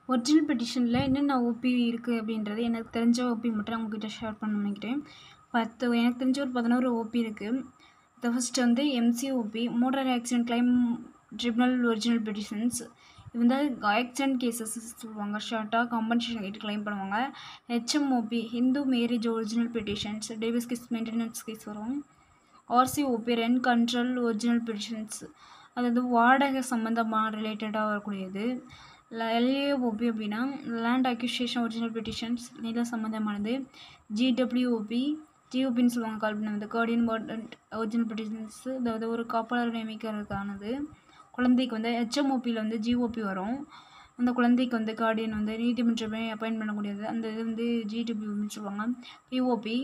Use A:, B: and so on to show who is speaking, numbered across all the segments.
A: original பெட்டிஷனில் என்னென்ன OP இருக்குது அப்படின்றது எனக்கு தெரிஞ்ச ஓபி மட்டும் நான் உங்ககிட்ட ஷேர் பண்ண நினைக்கிறேன் பத்து எனக்கு தெரிஞ்ச ஒரு பதினோரு ஓபி இருக்குது த ஃபஸ்ட் வந்து MCOP motor accident claim tribunal original petitions இது வந்து ஆக்சிடென்ட் கேசஸ் சொல்லுவாங்க ஷார்ட்டாக காம்பன்சேஷன் கேட்டு கிளைம் பண்ணுவாங்க HMOP Hindu marriage original petitions divorce case maintenance case வரும் RCOP rent control original petitions அது வந்து வாடகை சம்மந்தமாக ரிலேட்டடாக வரக்கூடியது எல்ஏஓபி அப்படின்னா லேண்ட் அக்யூசியேஷன் ஒரிஜினல் பெட்டிஷன்ஸ் நில சம்மந்தமானது ஜிடபிள்யூஓபி ஜிஓபின்னு சொல்லுவாங்க கால் பண்ணது கார்டியன் வார்டன் ஒரிஜினல் பெட்டிஷன்ஸ் அதாவது ஒரு காப்பாளர் நியமிக்கிறதுக்கானது குழந்தைக்கு வந்து ஹெச்எம்ஓபியில் வந்து ஜிஓபி வரும் அந்த குழந்தைக்கு வந்து கார்டியன் வந்து நீதிமன்றமே அப்பாயின்ட் பண்ணக்கூடியது அந்த இது வந்து ஜிடபிள்யூன்னு சொல்லுவாங்க பிஓபி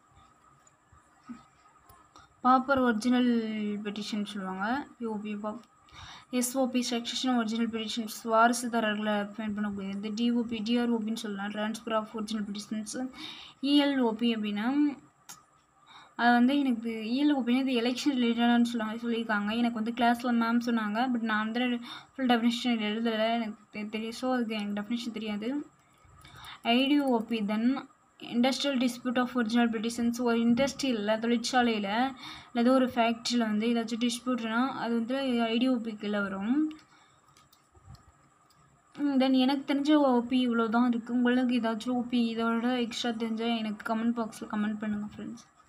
A: பாப்பர் ஒரிஜினல் பெட்டிஷன் சொல்லுவாங்க POP pauper SOP succession original petitions வாரிசுதாரர்களை அப்பாயின்ட் பண்ணக்கூடியது டிஓபி டிஆர்ஓபின்னு சொல்லலாம் transfer of original petitions ELOP அப்படின்னா அது வந்து எனக்கு இஎல்ஓபின்னு இது எலெக்ஷன் ரிலேட்டடானு சொல்லுவாங்க சொல்லியிருக்காங்க எனக்கு வந்து கிளாஸில் மேம் சொன்னாங்க பட் நான் வந்து ஃபுல் டெஃபினேஷன் எழுதலை எனக்கு தெரியும் ஸோ அதுக்கு எனக்கு டெஃபினேஷன் தெரியாது IDOP then industrial dispute of original petitions ஒரு இண்டஸ்ட்ரியில் தொழிற்சாலையில் இல்லை ஏதோ ஒரு ஃபேக்ட்ரியில் வந்து ஏதாச்சும் டிஸ்பியூட்னா அது வந்து ஐடிஓபி கீழே வரும் தென் எனக்கு தெரிஞ்ச ஓபி இவ்வளோ தான் இருக்குது உங்களுக்கு ஏதாச்சும் ஓபி இதோட எக்ஸ்ட்ரா தெரிஞ்சால் எனக்கு கமெண்ட் பாக்ஸில் கமெண்ட் பண்ணுங்கள் ஃப்ரெண்ட்ஸ்